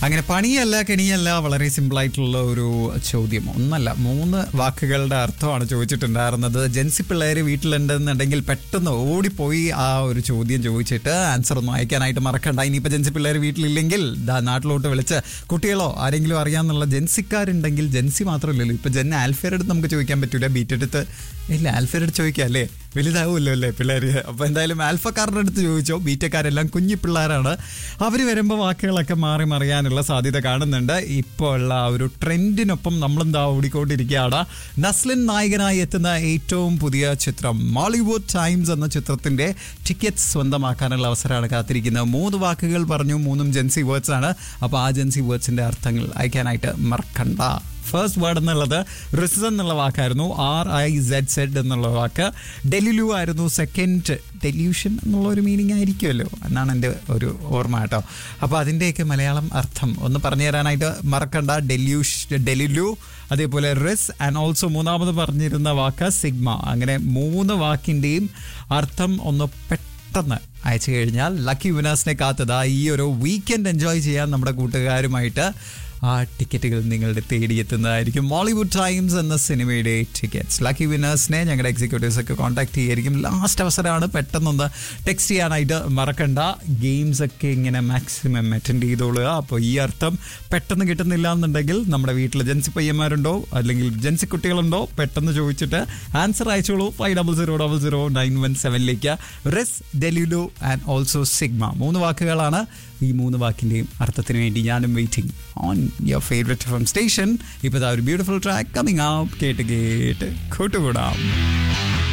അങ്ങനെ പണിയല്ല കെണിയല്ല വളരെ സിമ്പിൾ ആയിട്ടുള്ള ഒരു ചോദ്യം ഒന്നല്ല മൂന്ന് വാക്കുകളുടെ അർത്ഥമാണ് ചോദിച്ചിട്ടുണ്ടായിരുന്നത് ജെൻസി പിള്ളേർ വീട്ടിലുണ്ടെന്നുണ്ടെങ്കിൽ പെട്ടെന്ന് ഓടിപ്പോയി ആ ഒരു ചോദ്യം ചോദിച്ചിട്ട് ആൻസർ ഒന്നും അയക്കാനായിട്ട് മറക്കണ്ട ഇനിയിപ്പോൾ ജെൻസി പിള്ളേർ വീട്ടിലില്ലെങ്കിൽ ദാ നാട്ടിലോട്ട് വിളിച്ച് കുട്ടികളോ ആരെങ്കിലും അറിയാമെന്നുള്ള ജെൻസിക്കാരുണ്ടെങ്കിൽ ജെൻസി മാത്രമല്ലല്ലോ ഇപ്പൊ ജെൻ ആൽഫയുടെ നമുക്ക് ചോദിക്കാൻ പറ്റൂല ബീറ്റ് എടുത്ത് ഇല്ല ആൽഫയുടെ ചോദിക്കാം അല്ലേ വലുതാവുമല്ലോ അല്ലേ പിള്ളേർ അപ്പോൾ എന്തായാലും ആൽഫക്കാരുടെ അടുത്ത് ചോദിച്ചോ ബീറ്റക്കാരെല്ലാം കുഞ്ഞു പിള്ളേരാണ് അവർ വരുമ്പോൾ വാക്കുകളൊക്കെ മാറി മറിയാനുള്ള സാധ്യത കാണുന്നുണ്ട് ഇപ്പോൾ ഉള്ള ആ ഒരു ട്രെൻഡിനൊപ്പം നമ്മളെന്താ ഓടിക്കൊണ്ടിരിക്കുകയാണ് നസ്ലിൻ നായകനായി എത്തുന്ന ഏറ്റവും പുതിയ ചിത്രം മോളിവുഡ് ടൈംസ് എന്ന ചിത്രത്തിന്റെ ടിക്കറ്റ് സ്വന്തമാക്കാനുള്ള അവസരമാണ് കാത്തിരിക്കുന്നത് മൂന്ന് വാക്കുകൾ പറഞ്ഞു മൂന്നും ജെൻസി വേർഡ്സ് ആണ് അപ്പോൾ ആ ജെൻസി വേർഡ്സിന്റെ അർത്ഥങ്ങൾ അയക്കാനായിട്ട് മറക്കണ്ട ഫസ്റ്റ് വേർഡ് എന്നുള്ളത് റിസസ് എന്നുള്ള വാക്കായിരുന്നു ആർ ഐ സെഡ് സെഡ് എന്നുള്ള വാക്ക് ഡെലിലു ആയിരുന്നു സെക്കൻഡ് ഡെല്യൂഷൻ എന്നുള്ള ഒരു മീനിങ് ആയിരിക്കുമല്ലോ എന്നാണ് എൻ്റെ ഒരു ഓർമ്മ കേട്ടോ അപ്പോൾ അതിൻ്റെയൊക്കെ മലയാളം അർത്ഥം ഒന്ന് പറഞ്ഞു തരാനായിട്ട് മറക്കണ്ട ഡെല്യൂഷ് ഡെലിലു അതേപോലെ റിസ് ആൻഡ് ഓൾസോ മൂന്നാമത് പറഞ്ഞിരുന്ന വാക്ക് സിഗ്മ അങ്ങനെ മൂന്ന് വാക്കിൻ്റെയും അർത്ഥം ഒന്ന് പെട്ടെന്ന് അയച്ചു കഴിഞ്ഞാൽ ലക്കി വിനേഴ്സിനെ കാത്തതാ ഈ ഒരു വീക്കെൻഡ് എൻജോയ് ചെയ്യാൻ നമ്മുടെ കൂട്ടുകാരുമായിട്ട് ആ ടിക്കറ്റുകൾ നിങ്ങളുടെ തേടിയെത്തുന്നതായിരിക്കും മോളിവുഡ് ടൈംസ് എന്ന സിനിമയുടെ ടിക്കറ്റ്സ് ലക്കി വിന്നേഴ്സിനെ ഞങ്ങളുടെ എക്സിക്യൂട്ടീവ്സ് ഒക്കെ കോൺടാക്ട് ചെയ്യായിരിക്കും ലാസ്റ്റ് അവസരമാണ് പെട്ടെന്നൊന്ന് ടെക്സ്റ്റ് ചെയ്യാനായിട്ട് മറക്കണ്ട ഗെയിംസ് ഒക്കെ ഇങ്ങനെ മാക്സിമം അറ്റൻഡ് ചെയ്തോളുക അപ്പോൾ ഈ അർത്ഥം പെട്ടെന്ന് കിട്ടുന്നില്ല എന്നുണ്ടെങ്കിൽ നമ്മുടെ വീട്ടിൽ ജൻസി പയ്യന്മാരുണ്ടോ അല്ലെങ്കിൽ ജൻസി കുട്ടികളുണ്ടോ പെട്ടെന്ന് ചോദിച്ചിട്ട് ആൻസർ അയച്ചോളൂ five double zero double zero nine one സെവനിലേക്ക് rizz delulu and also sigma മൂന്ന് വാക്കുകളാണ് ഈ മൂന്ന് വാക്കിൻ്റെയും അർത്ഥത്തിന് വേണ്ടി ഞാനും waiting on your favourite from station ഇപ്പോൾ ഒരു ബ്യൂട്ടിഫുൾ ട്രാക്ക് കമ്മിങ് ഔട്ട് കേട്ട് കേട്ട് കൂട്ടുകൂടാം